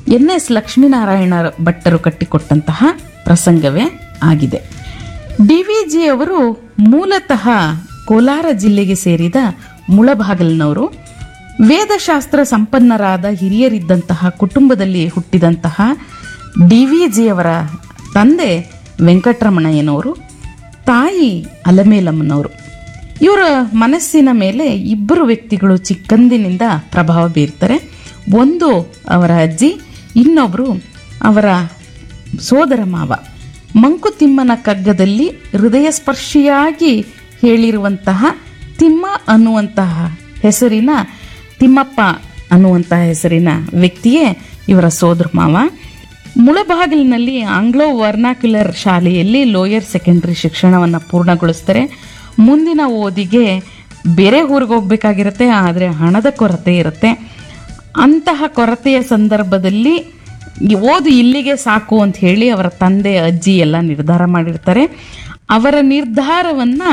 N S Lakshminarayana ಭಟ್ಟರು ಕಟ್ಟಿಕೊಟ್ಟಂತಹ ಪ್ರಸಂಗವೇ ಆಗಿದೆ D V G ಅವರು ಮೂಲತಃ ಕೋಲಾರ ಜಿಲ್ಲೆಗೆ ಸೇರಿದ ಮುಳಬಾಗಲ್ನವರು ವೇದಶಾಸ್ತ್ರ ಸಂಪನ್ನರಾದ ಹಿರಿಯರಿದ್ದಂತಹ ಕುಟುಂಬದಲ್ಲಿ ಹುಟ್ಟಿದಂತಹ ಡಿ ವಿ ಜಿಯವರ ತಂದೆ ವೆಂಕಟರಮಣಯ್ಯನವರು ತಾಯಿ ಅಲಮೇಲಮ್ಮನವರು ಇವರ ಮನಸ್ಸಿನ ಮೇಲೆ ಇಬ್ಬರು ವ್ಯಕ್ತಿಗಳು ಚಿಕ್ಕಂದಿನಿಂದ ಪ್ರಭಾವ ಬೀರ್ತಾರೆ ಒಂದು ಅವರ ಅಜ್ಜಿ ಇನ್ನೊಬ್ಬರು ಅವರ ಸೋದರ ಮಾವ ಮಂಕುತಿಮ್ಮನ ಕಗ್ಗದಲ್ಲಿ ಹೃದಯ ಸ್ಪರ್ಶಿಯಾಗಿ ಹೇಳಿರುವಂತಹ ತಿಮ್ಮ ಅನ್ನುವಂತಹ ಹೆಸರಿನ ತಿಮ್ಮಪ್ಪ ಅನ್ನುವಂತಹ ಹೆಸರಿನ ವ್ಯಕ್ತಿಯೇ ಇವರ ಸೋದರ ಮಾವ ಮುಳಬಾಗಿಲಿನಲ್ಲಿ ಆಂಗ್ಲೋ ವರ್ನಾಕ್ಯುಲರ್ ಶಾಲೆಯಲ್ಲಿ ಲೋಯರ್ ಸೆಕೆಂಡರಿ ಶಿಕ್ಷಣವನ್ನು ಪೂರ್ಣಗೊಳಿಸ್ತಾರೆ ಮುಂದಿನ ಓದಿಗೆ ಬೇರೆ ಊರಿಗೆ ಹೋಗ್ಬೇಕಾಗಿರುತ್ತೆ ಆದರೆ ಹಣದ ಕೊರತೆ ಇರುತ್ತೆ ಅಂತಹ ಕೊರತೆಯ ಸಂದರ್ಭದಲ್ಲಿ ಈ ಓದು ಇಲ್ಲಿಗೆ ಸಾಕು ಅಂತ ಹೇಳಿ ಅವರ ತಂದೆ ಅಜ್ಜಿ ಎಲ್ಲ ನಿರ್ಧಾರ ಮಾಡಿರ್ತಾರೆ ಅವರ ನಿರ್ಧಾರವನ್ನು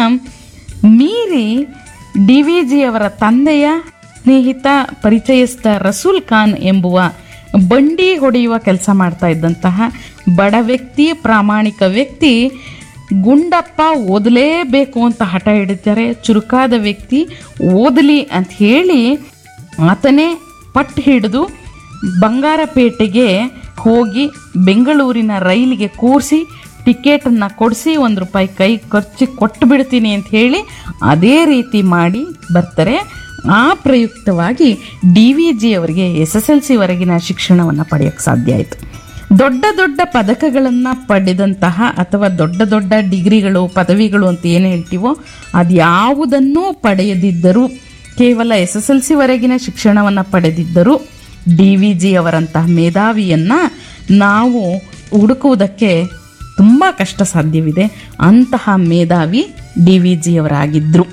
ಮೀರಿ ಡಿ ವಿ ಜಿ ಅವರ ತಂದೆಯ ಸ್ನೇಹಿತ ಪರಿಚಯಸ್ಥ ರಸೂಲ್ ಖಾನ್ ಎಂಬುವ ಬಂಡಿ ಹೊಡೆಯುವ ಕೆಲಸ ಮಾಡ್ತಾ ಇದ್ದಂತಹ ಬಡ ವ್ಯಕ್ತಿ ಪ್ರಾಮಾಣಿಕ ವ್ಯಕ್ತಿ ಗುಂಡಪ್ಪ ಓದಲೇಬೇಕು ಅಂತ ಹಠ ಹಿಡಿತಾರೆ ಚುರುಕಾದ ವ್ಯಕ್ತಿ ಓದಲಿ ಅಂತ ಹೇಳಿ ಆತನೇ ಪಟ್ಟು ಹಿಡಿದು ಬಂಗಾರಪೇಟೆಗೆ ಹೋಗಿ ಬೆಂಗಳೂರಿನ ರೈಲಿಗೆ ಕೂರಿಸಿ ಟಿಕೆಟನ್ನು ಕೊಡಿಸಿ ಒಂದು ರೂಪಾಯಿ ಕೈ ಖರ್ಚು ಕೊಟ್ಟು ಬಿಡ್ತೀನಿ ಅಂತ ಹೇಳಿ ಅದೇ ರೀತಿ ಮಾಡಿ ಬರ್ತಾರೆ ಆ ಪ್ರಯುಕ್ತವಾಗಿ ಡಿ ವಿ ಜಿ ಅವರಿಗೆ ಎಸ್ ಎಸ್ ಎಲ್ ಸಿವರೆಗಿನ ಶಿಕ್ಷಣವನ್ನು ಪಡೆಯೋಕ್ಕೆ ಸಾಧ್ಯ ಆಯಿತು ದೊಡ್ಡ ದೊಡ್ಡ ಪದಕಗಳನ್ನು ಪಡೆದಂತಹ ಅಥವಾ ದೊಡ್ಡ ದೊಡ್ಡ ಡಿಗ್ರಿಗಳು ಪದವಿಗಳು ಅಂತ ಏನು ಹೇಳ್ತೀವೋ ಅದ್ಯಾವುದನ್ನೂ ಪಡೆಯದಿದ್ದರೂ ಕೇವಲ ಎಸ್ ಎಸ್ ಎಲ್ ಸಿವರೆಗಿನ ಶಿಕ್ಷಣವನ್ನು ಪಡೆದಿದ್ದರೂ ಡಿ ವಿ ಜಿ ಅವರಂತಹ ಮೇಧಾವಿಯನ್ನು ನಾವು ಹುಡುಕುವುದಕ್ಕೆ ತುಂಬ ಕಷ್ಟ ಸಾಧ್ಯವಿದೆ ಅಂತಹ ಮೇಧಾವಿ ಡಿ ವಿ ಜಿಯವರಾಗಿದ್ದರು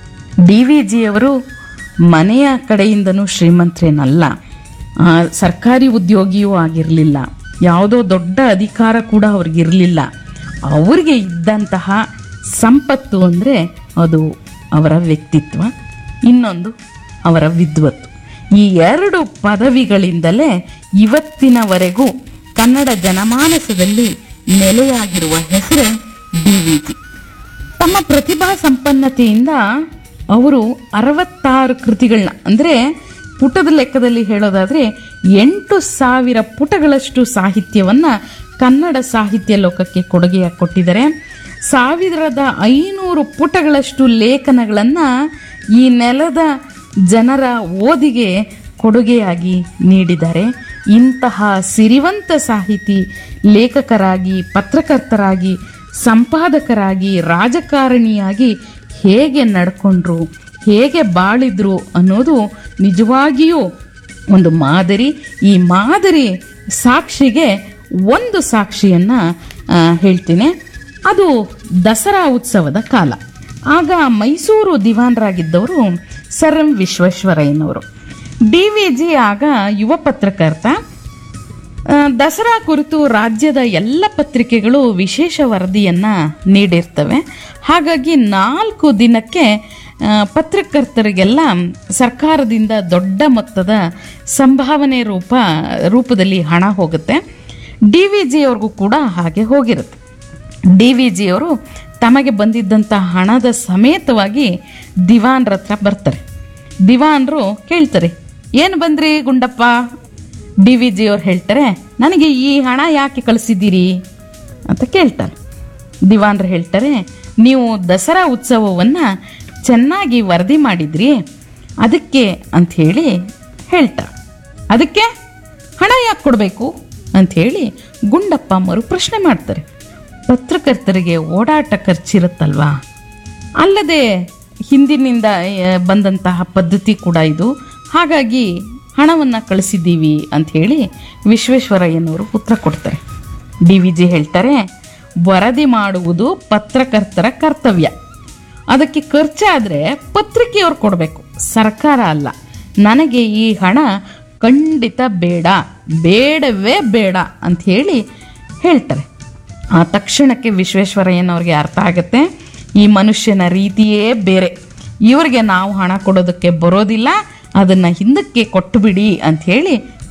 ಡಿ ವಿ ಜಿಯವರು ಮನೆಯ ಕಡೆಯಿಂದನೂ ಶ್ರೀಮಂತರೇನಲ್ಲ ಆ, ಸರ್ಕಾರಿ ಉದ್ಯೋಗಿಯೂ ಆಗಿರಲಿಲ್ಲ ಯಾವುದೋ ದೊಡ್ಡ ಅಧಿಕಾರ ಕೂಡ ಅವ್ರಿಗಿರಲಿಲ್ಲ ಅವ್ರಿಗೆ ಇದ್ದಂತಹ ಸಂಪತ್ತು ಅಂದರೆ ಅದು ಅವರ ವ್ಯಕ್ತಿತ್ವ ಇನ್ನೊಂದು ಅವರ ವಿದ್ವತ್ತು ಈ ಎರಡು ಪದವಿಗಳಿಂದಲೇ ಇವತ್ತಿನವರೆಗೂ ಕನ್ನಡ ಜನಮಾನಸದಲ್ಲಿ ನೆಲೆಯಾಗಿರುವ ಹೆಸರೇ ಡಿ ವಿ ಜಿ ತಮ್ಮ ಪ್ರತಿಭಾ ಸಂಪನ್ನತೆಯಿಂದ ಅವರು ಅರವತ್ತಾರು ಕೃತಿಗಳನ್ನ ಅಂದರೆ ಪುಟದ ಲೆಕ್ಕದಲ್ಲಿ ಹೇಳೋದಾದರೆ ಎಂಟು ಸಾವಿರ ಪುಟಗಳಷ್ಟು ಸಾಹಿತ್ಯವನ್ನು ಕನ್ನಡ ಸಾಹಿತ್ಯ ಲೋಕಕ್ಕೆ ಕೊಡುಗೆಯಾಗಿ ಕೊಟ್ಟಿದ್ದಾರೆ ಸಾವಿರದ ಐನೂರು ಪುಟಗಳಷ್ಟು ಲೇಖನಗಳನ್ನು ಈ ನೆಲದ ಜನರ ಓದಿಗೆ ಕೊಡುಗೆಯಾಗಿ ನೀಡಿದ್ದಾರೆ ಇಂತಹ ಸಿರಿವಂತ ಸಾಹಿತಿ ಲೇಖಕರಾಗಿ ಪತ್ರಕರ್ತರಾಗಿ ಸಂಪಾದಕರಾಗಿ ರಾಜಕಾರಣಿಯಾಗಿ ಹೇಗೆ ನಡ್ಕೊಂಡ್ರು ಹೇಗೆ ಬಾಳಿದ್ರು ಅನ್ನೋದು ನಿಜವಾಗಿಯೂ ಒಂದು ಮಾದರಿ ಈ ಮಾದರಿ ಸಾಕ್ಷಿಗೆ ಒಂದು ಸಾಕ್ಷಿಯನ್ನು ಹೇಳ್ತೀನಿ ಅದು ದಸರಾ ಉತ್ಸವದ ಕಾಲ ಆಗ ಮೈಸೂರು ದಿವಾನರಾಗಿದ್ದವರು ಸರ್ ಎಂ ವಿಶ್ವೇಶ್ವರಯ್ಯನವರು ಡಿ ವಿ ಜಿ ಆಗ ಯುವ ಪತ್ರಕರ್ತ ಆ, ದಸರಾ ಕುರಿತು ರಾಜ್ಯದ ಎಲ್ಲ ಪತ್ರಿಕೆಗಳು ವಿಶೇಷ ವರದಿಯನ್ನು ನೀಡಿರ್ತವೆ ಹಾಗಾಗಿ ನಾಲ್ಕು ದಿನಕ್ಕೆ ಆ, ಪತ್ರಕರ್ತರಿಗೆಲ್ಲ ಸರ್ಕಾರದಿಂದ ದೊಡ್ಡ ಮೊತ್ತದ ಸಂಭಾವನೆ ರೂಪ ರೂಪದಲ್ಲಿ ಹಣ ಹೋಗುತ್ತೆ ಡಿ ವಿ ಜಿ ಅವ್ರಿಗೂ ಕೂಡ ಹಾಗೆ ಹೋಗಿರುತ್ತೆ ಡಿ ವಿ ಜಿಯವರು ತಮಗೆ ಬಂದಿದ್ದಂಥ ಹಣದ ಸಮೇತವಾಗಿ ದಿವಾನ್ರ ಹತ್ರ ಬರ್ತಾರೆ ದಿವಾನ್ರು ಕೇಳ್ತಾರೆ ಏನು ಬಂದ್ರಿ ಗುಂಡಪ್ಪ ಡಿ ವಿ ಜಿಯವ್ರು ಹೇಳ್ತಾರೆ ನನಗೆ ಈ ಹಣ ಯಾಕೆ ಕಳಿಸಿದ್ದೀರಿ ಅಂತ ಕೇಳ್ತಾರೆ ದಿವಾನ್ರು ಹೇಳ್ತಾರೆ ನೀವು ದಸರಾ ಉತ್ಸವವನ್ನು ಚೆನ್ನಾಗಿ ವರದಿ ಮಾಡಿದ್ರಿ ಅದಕ್ಕೆ ಅಂಥೇಳಿ ಹೇಳ್ತಾರೆ ಅದಕ್ಕೆ ಹಣ ಯಾಕೆ ಕೊಡಬೇಕು ಅಂಥೇಳಿ ಗುಂಡಪ್ಪ ಮರು ಪ್ರಶ್ನೆ ಮಾಡ್ತಾರೆ ಪತ್ರಕರ್ತರಿಗೆ ಓಡಾಟ ಖರ್ಚಿರುತ್ತಲ್ವಾ ಅಲ್ಲದೆ ಹಿಂದಿನಿಂದ ಆ, ಬಂದಂತಹ ಪದ್ಧತಿ ಕೂಡ ಇದು ಹಾಗಾಗಿ ಹಣವನ್ನು ಕಳಿಸಿದ್ದೀವಿ ಅಂಥೇಳಿ ವಿಶ್ವೇಶ್ವರಯ್ಯನವರು ಉತ್ತರ ಕೊಡ್ತಾರೆ ಡಿ ವಿ ಜಿ ಹೇಳ್ತಾರೆ ವರದಿ ಮಾಡುವುದು ಪತ್ರಕರ್ತರ ಕರ್ತವ್ಯ ಅದಕ್ಕೆ ಖರ್ಚಾದರೆ ಪತ್ರಿಕೆಯವ್ರು ಕೊಡಬೇಕು ಸರ್ಕಾರ ಅಲ್ಲ ನನಗೆ ಈ ಹಣ ಖಂಡಿತ ಬೇಡ ಬೇಡವೇ ಬೇಡ ಅಂಥೇಳಿ ಹೇಳ್ತಾರೆ ಆ ತಕ್ಷಣಕ್ಕೆ ವಿಶ್ವೇಶ್ವರಯ್ಯನವ್ರಿಗೆ ಅರ್ಥ ಆಗುತ್ತೆ ಈ ಮನುಷ್ಯನ ರೀತಿಯೇ ಬೇರೆ ಇವರಿಗೆ ನಾವು ಹಣ ಕೊಡೋದಕ್ಕೆ ಬರೋದಿಲ್ಲ ಅದನ್ನು ಹಿಂದಕ್ಕೆ ಕೊಟ್ಟು ಬಿಡಿ ಅಂಥೇಳಿ